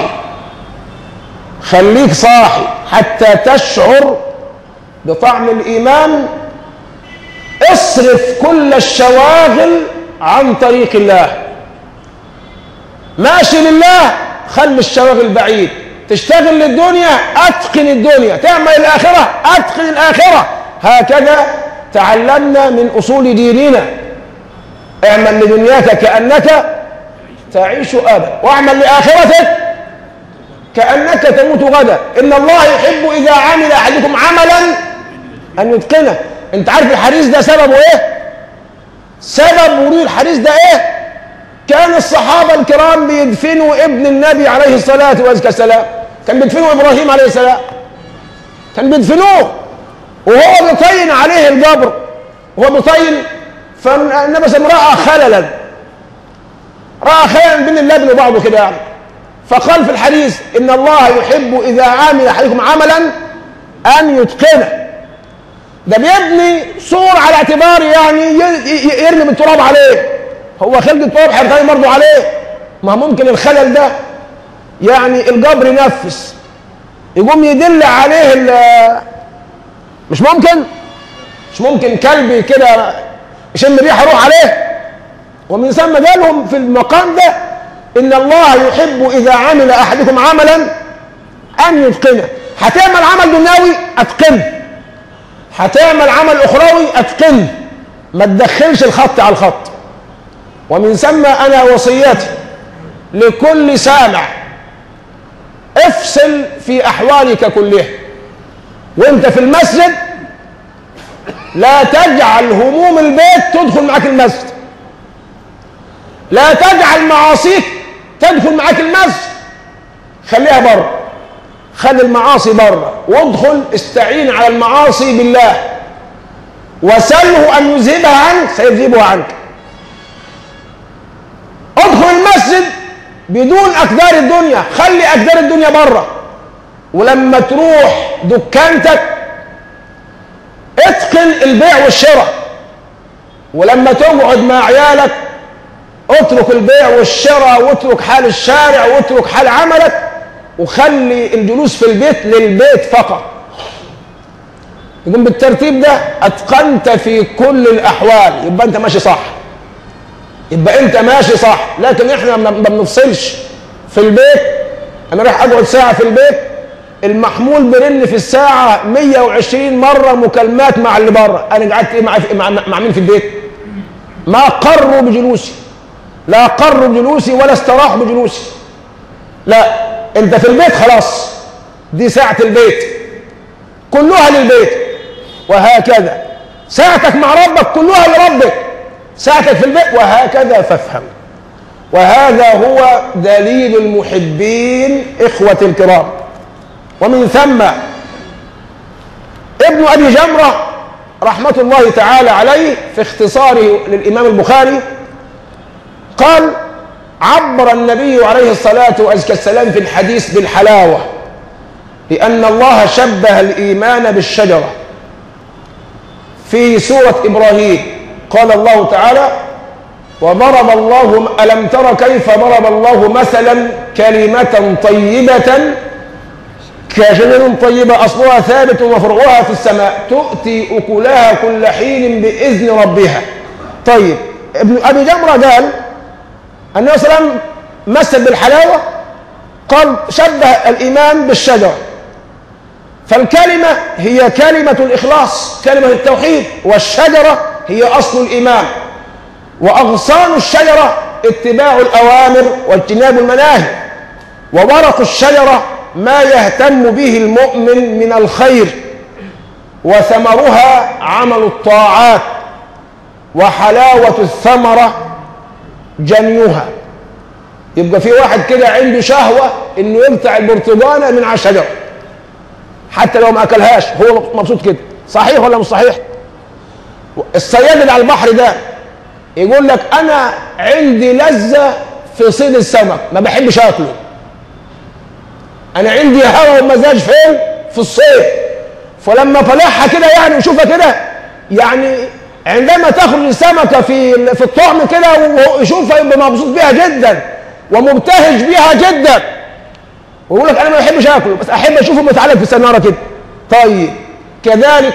خليك صاحي حتى تشعر بطعم الإيمان اصرف كل الشواغل عن طريق الله ماشي لله خلي الشواغل بعيد تشتغل للدنيا اتقن الدنيا تعمل الاخره اتقن الاخره هكذا تعلمنا من اصول ديننا اعمل لدنياك كانك تعيش ابدا واعمل لاخرتك كانك تموت غدا ان الله يحب اذا عمل احدكم عملا ان يتقنه انت عارف الحديث ده سببه ايه سبب ورود الحديث ده ايه كان الصحابة الكرام بيدفنوا ابن النبي عليه الصلاة والسلام كان بيدفنوا إبراهيم عليه السلام كان بيدفنوه وهو بيطين عليه القبر وهو بيطين فالنبي صلى الله عليه وسلم رأى خللا رأى خللا بين اللبن وبعضه كده يعني فقال في الحديث إن الله يحب إذا عامل أحدكم عملا أن يتقنه ده بيبني سور على اعتبار يعني يرمي بالتراب عليه هو خلق التراب هيرتمي برضه عليه ما ممكن الخلل ده يعني الجبر ينفس يقوم يدل عليه مش ممكن مش ممكن كلبي كده يشم ريحه يروح عليه ومن ثم قالهم في المقام ده ان الله يحب اذا عمل احدكم عملا ان يتقنه هتعمل عمل دنيوي اتقنه هتعمل عمل اخروي اتقنه ما تدخلش الخط على الخط ومن ثم انا وصيتي لكل سامع افصل في احوالك كلها وانت في المسجد لا تجعل هموم البيت تدخل معك المسجد لا تجعل معاصيك تدخل معك المسجد خليها بره خلي المعاصي بره وادخل استعين على المعاصي بالله وسله ان يذهبها عنك سيذهبها عنك ادخل المسجد بدون اقدار الدنيا خلي اقدار الدنيا بره ولما تروح دكانتك اتقن البيع والشراء ولما تقعد مع عيالك اترك البيع والشراء واترك حال الشارع واترك حال عملك وخلي الجلوس في البيت للبيت فقط يقوم بالترتيب ده اتقنت في كل الاحوال يبقى انت ماشي صح يبقى انت ماشي صح لكن احنا ما بنفصلش في البيت انا رايح اقعد ساعه في البيت المحمول بيرن في الساعه 120 مره مكالمات مع اللي بره انا قعدت ايه مع, مع, مع مين في البيت ما قروا بجلوسي لا قروا بجلوسي ولا استراحوا بجلوسي لا انت في البيت خلاص دي ساعه البيت كلها للبيت وهكذا ساعتك مع ربك كلها لربك ساعتك في البيت وهكذا فافهم وهذا هو دليل المحبين إخوة الكرام ومن ثم ابن أبي جمرة رحمة الله تعالى عليه في اختصاره للإمام البخاري قال عبر النبي عليه الصلاة والسلام في الحديث بالحلاوة لأن الله شبه الإيمان بالشجرة في سورة إبراهيم قال الله تعالى وضرب الله ألم تر كيف ضرب الله مثلا كلمة طيبة كشجر طيبة أصلها ثابت وفرعها في السماء تؤتي أكلها كل حين بإذن ربها طيب ابن أبي جمرة قال النبي صلى الله عليه وسلم مثل بالحلاوة قال شبه الإيمان بالشجرة فالكلمة هي كلمة الإخلاص كلمة التوحيد والشجرة هي أصل الإيمان وأغصان الشجرة اتباع الأوامر واجتناب المناهي وورق الشجرة ما يهتم به المؤمن من الخير وثمرها عمل الطاعات وحلاوة الثمرة جنيها يبقى في واحد كده عنده شهوة انه يقطع البرتقانة من على الشجرة حتى لو ما اكلهاش هو مبسوط كده صحيح ولا مش صحيح الصياد اللي على البحر ده يقول لك انا عندي لذة في صيد السمك ما بحبش اكله انا عندي هوى ومزاج فين في الصيد فلما طلعها كده يعني وشوفها كده يعني عندما تخرج السمكة في في الطعم كده ويشوفها يبقى مبسوط بيها جدا ومبتهج بيها جدا ويقول لك انا ما بحبش اكله بس احب اشوفه متعلق في السناره كده طيب كذلك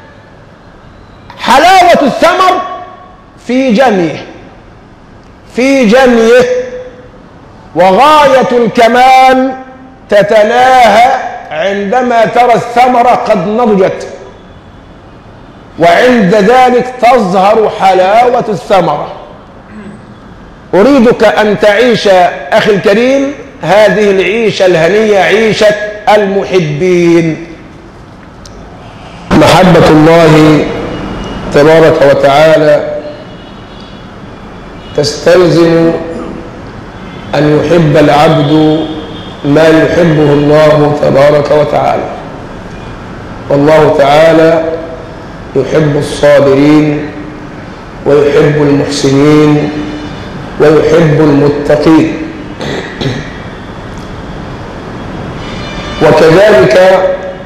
حلاوة الثمر في جنيه في جنيه وغاية الكمال تتناهى عندما ترى الثمرة قد نضجت وعند ذلك تظهر حلاوة الثمرة أريدك أن تعيش أخي الكريم هذه العيشة الهنية عيشة المحبين محبة الله تبارك وتعالى تستلزم أن يحب العبد ما يحبه الله تبارك وتعالى والله تعالى يحب الصابرين ويحب المحسنين ويحب المتقين وكذلك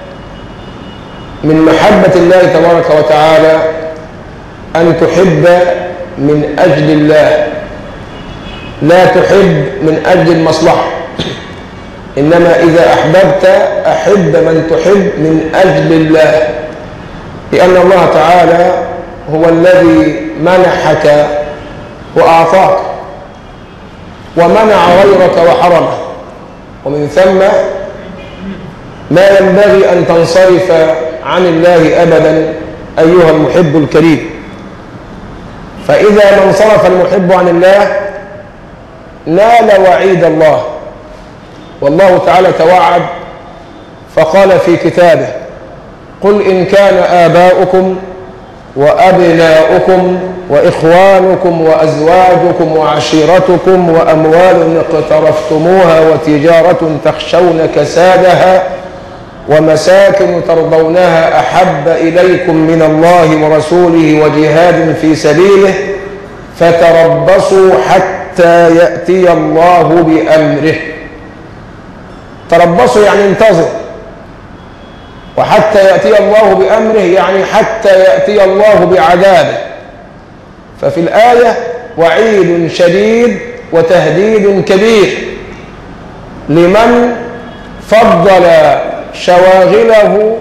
من محبة الله تبارك وتعالى أن تحب من أجل الله لا تحب من أجل المصلحة إنما إذا أحببت أحب من تحب من أجل الله لأن الله تعالى هو الذي منحك وأعطاك ومنع غيرك وحرمه ومن ثم ما ينبغي أن تنصرف عن الله أبدا أيها المحب الكريم فإذا ما انصرف المحب عن الله نال وعيد الله والله تعالى توعد فقال في كتابه قل إن كان آباؤكم وأبناؤكم وإخوانكم وأزواجكم وعشيرتكم وأموال اقترفتموها وتجارة تخشون كسادها ومساكن ترضونها أحب إليكم من الله ورسوله وجهاد في سبيله فتربصوا حتى يأتي الله بأمره تربصوا يعني انتظر وحتى يأتي الله بأمره يعني حتى يأتي الله بعذابه ففي الآية وعيد شديد وتهديد كبير لمن فضل شواغله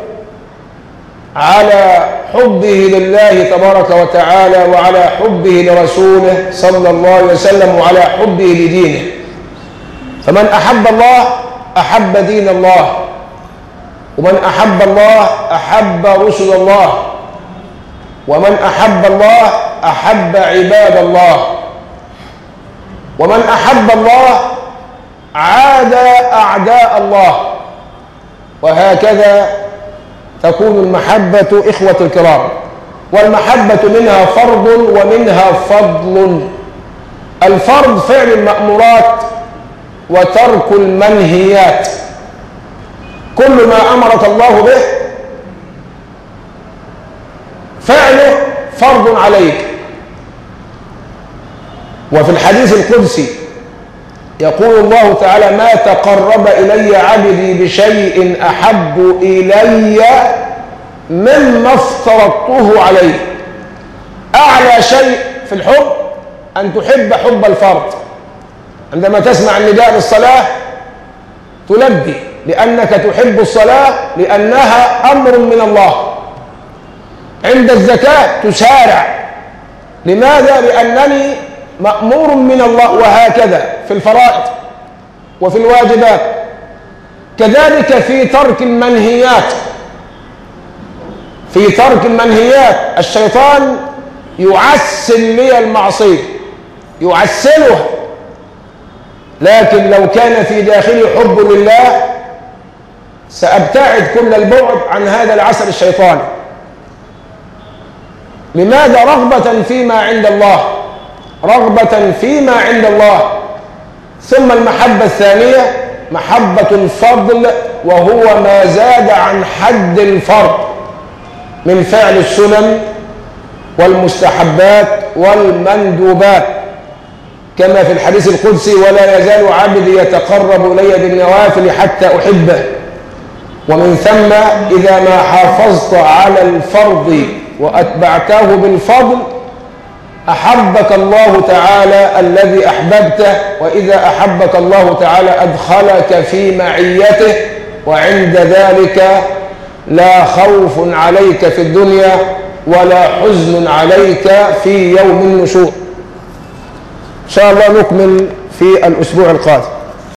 على حبه لله تبارك وتعالى وعلى حبه لرسوله صلى الله عليه وسلم وعلى حبه لدينه فمن أحب الله أحب دين الله ومن أحب الله أحب رسل الله ومن أحب الله أحب عباد الله ومن أحب الله عاد أعداء الله وهكذا تكون المحبة إخوة الكرام والمحبة منها فرض ومنها فضل الفرض فعل المأمورات وترك المنهيات كل ما أمرك الله به فعله فرض عليك وفي الحديث القدسي يقول الله تعالى ما تقرب إلي عبدي بشيء أحب إلي مما افترضته عليه أعلى شيء في الحب أن تحب حب الفرد عندما تسمع النداء للصلاة تلبي لأنك تحب الصلاة لأنها أمر من الله عند الزكاة تسارع لماذا؟ لأنني مأمور من الله وهكذا في الفرائض وفي الواجبات كذلك في ترك المنهيات في ترك المنهيات الشيطان يعسل لي المعصية يعسلها لكن لو كان في داخلي حب لله سأبتعد كل البعد عن هذا العسل الشيطاني لماذا رغبة فيما عند الله رغبة فيما عند الله ثم المحبة الثانية محبة الفضل وهو ما زاد عن حد الفرض من فعل السنن والمستحبات والمندوبات كما في الحديث القدسي ولا يزال عبدي يتقرب إلي بالنوافل حتى أحبه ومن ثم إذا ما حافظت على الفرض وأتبعته بالفضل أحبك الله تعالى الذي أحببته وإذا أحبك الله تعالى أدخلك في معيته وعند ذلك لا خوف عليك في الدنيا ولا حزن عليك في يوم النشور إن شاء الله نكمل في الأسبوع القادم